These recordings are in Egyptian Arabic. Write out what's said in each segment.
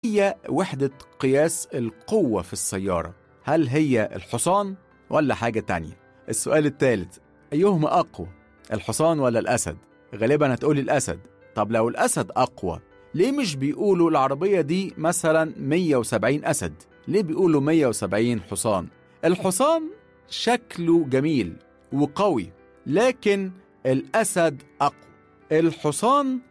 هي وحدة قياس القوة في السيارة؟ هل هي الحصان ولا حاجة تانية؟ السؤال الثالث أيهما أقوى؟ الحصان ولا الأسد؟ غالبا هتقولي الأسد طب لو الأسد أقوى ليه مش بيقولوا العربية دي مثلا 170 أسد؟ ليه بيقولوا 170 حصان؟ الحصان شكله جميل وقوي لكن الأسد أقوى الحصان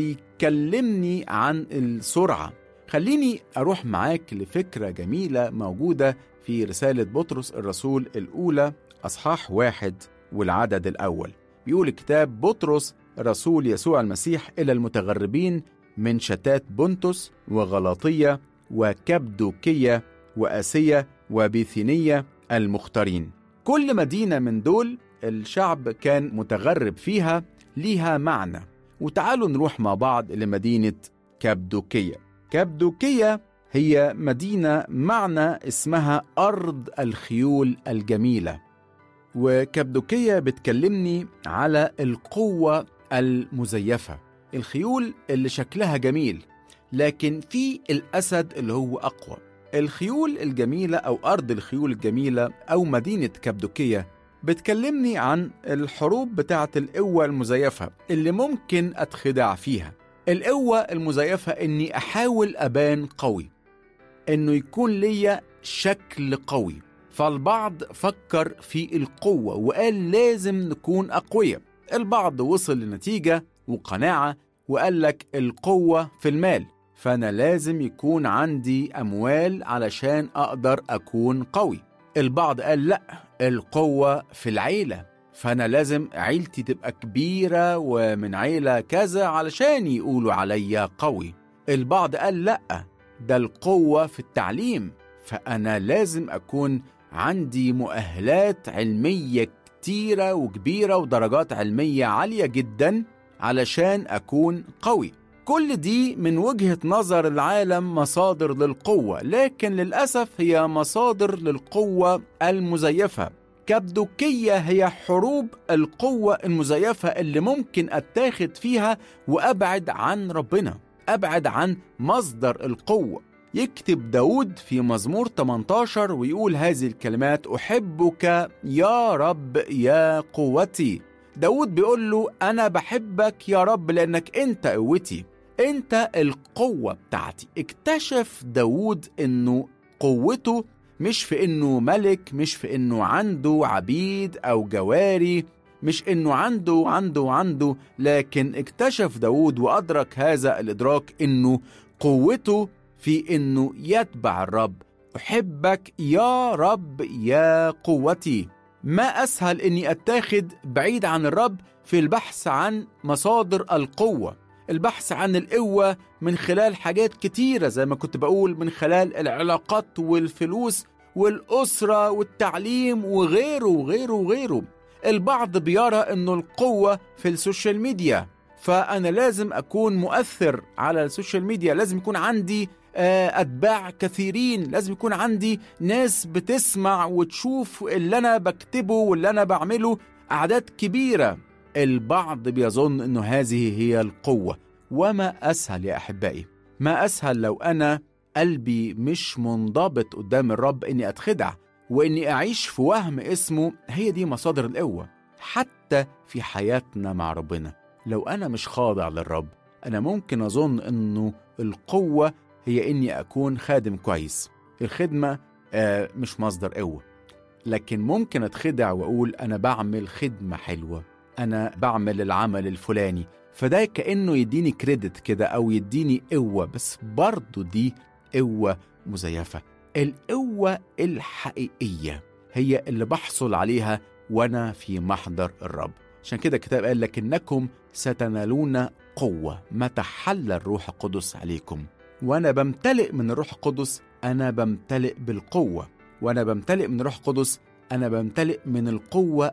بيكلمني عن السرعة خليني أروح معاك لفكرة جميلة موجودة في رسالة بطرس الرسول الأولى أصحاح واحد والعدد الأول بيقول الكتاب بطرس رسول يسوع المسيح إلى المتغربين من شتات بنتس وغلاطية وكبدوكية وآسية وبيثينية المختارين كل مدينة من دول الشعب كان متغرب فيها ليها معنى وتعالوا نروح مع بعض لمدينة كبدوكية كبدوكية هي مدينة معنى اسمها أرض الخيول الجميلة وكبدوكية بتكلمني على القوة المزيفة الخيول اللي شكلها جميل لكن في الأسد اللي هو أقوى الخيول الجميلة أو أرض الخيول الجميلة أو مدينة كبدوكية بتكلمني عن الحروب بتاعة القوة المزيفة اللي ممكن أتخدع فيها القوة المزيفة إني أحاول أبان قوي إنه يكون ليا شكل قوي فالبعض فكر في القوة وقال لازم نكون أقوياء البعض وصل لنتيجة وقناعة وقال لك القوة في المال فأنا لازم يكون عندي أموال علشان أقدر أكون قوي البعض قال لأ القوة في العيلة فأنا لازم عيلتي تبقى كبيرة ومن عيلة كذا علشان يقولوا عليا قوي البعض قال لأ ده القوة في التعليم فأنا لازم أكون عندي مؤهلات علمية كتيرة وكبيرة ودرجات علمية عالية جدا علشان أكون قوي كل دي من وجهة نظر العالم مصادر للقوة لكن للأسف هي مصادر للقوة المزيفة كبدوكية هي حروب القوة المزيفة اللي ممكن أتاخد فيها وأبعد عن ربنا أبعد عن مصدر القوة يكتب داود في مزمور 18 ويقول هذه الكلمات أحبك يا رب يا قوتي داود بيقول له أنا بحبك يا رب لأنك أنت قوتي أنت القوة بتاعتي اكتشف داود أنه قوته مش في أنه ملك مش في أنه عنده عبيد أو جواري مش أنه عنده عنده عنده لكن اكتشف داود وأدرك هذا الإدراك أنه قوته في أنه يتبع الرب أحبك يا رب يا قوتي ما أسهل أني أتاخد بعيد عن الرب في البحث عن مصادر القوة البحث عن القوة من خلال حاجات كتيرة زي ما كنت بقول من خلال العلاقات والفلوس والأسرة والتعليم وغيره وغيره وغيره البعض بيرى أنه القوة في السوشيال ميديا فأنا لازم أكون مؤثر على السوشيال ميديا لازم يكون عندي أتباع كثيرين لازم يكون عندي ناس بتسمع وتشوف اللي أنا بكتبه واللي أنا بعمله أعداد كبيرة البعض بيظن أنه هذه هي القوة وما أسهل يا أحبائي ما أسهل لو أنا قلبي مش منضبط قدام الرب إني أتخدع وإني أعيش في وهم اسمه هي دي مصادر القوة حتى في حياتنا مع ربنا لو أنا مش خاضع للرب أنا ممكن أظن أنه القوة هي إني أكون خادم كويس الخدمة آه مش مصدر قوة لكن ممكن أتخدع وأقول أنا بعمل خدمة حلوة أنا بعمل العمل الفلاني فده كأنه يديني كريدت كده أو يديني قوة بس برضه دي قوة مزيفة القوة الحقيقية هي اللي بحصل عليها وأنا في محضر الرب عشان كده الكتاب قال لكنكم ستنالون قوة متى حل الروح القدس عليكم وأنا بمتلئ من الروح القدس أنا بمتلئ بالقوة وأنا بمتلئ من الروح القدس أنا بمتلئ من القوة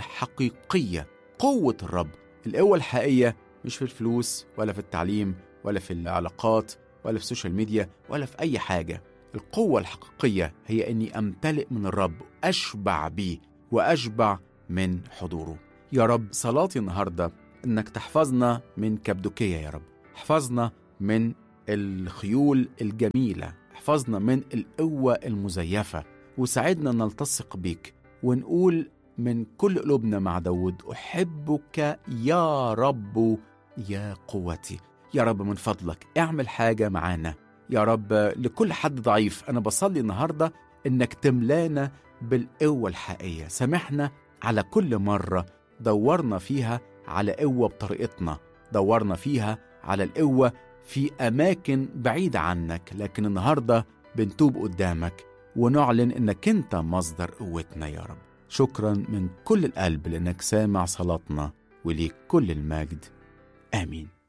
الحقيقية قوة الرب القوة الحقيقية مش في الفلوس ولا في التعليم ولا في العلاقات ولا في السوشيال ميديا ولا في أي حاجة القوة الحقيقية هي أني أمتلئ من الرب أشبع بيه وأشبع من حضوره يا رب صلاتي النهاردة إنك تحفظنا من كبدوكية يا رب احفظنا من الخيول الجميلة احفظنا من القوة المزيفة وساعدنا نلتصق بيك ونقول من كل قلوبنا مع داود أحبك يا رب يا قوتي يا رب من فضلك اعمل حاجة معانا يا رب لكل حد ضعيف أنا بصلي النهاردة إنك تملانا بالقوة الحقيقية سامحنا على كل مرة دورنا فيها على قوة بطريقتنا دورنا فيها على القوة في أماكن بعيدة عنك لكن النهاردة بنتوب قدامك ونعلن إنك أنت مصدر قوتنا يا رب شكرا من كل القلب لأنك سامع صلاتنا وليك كل المجد آمين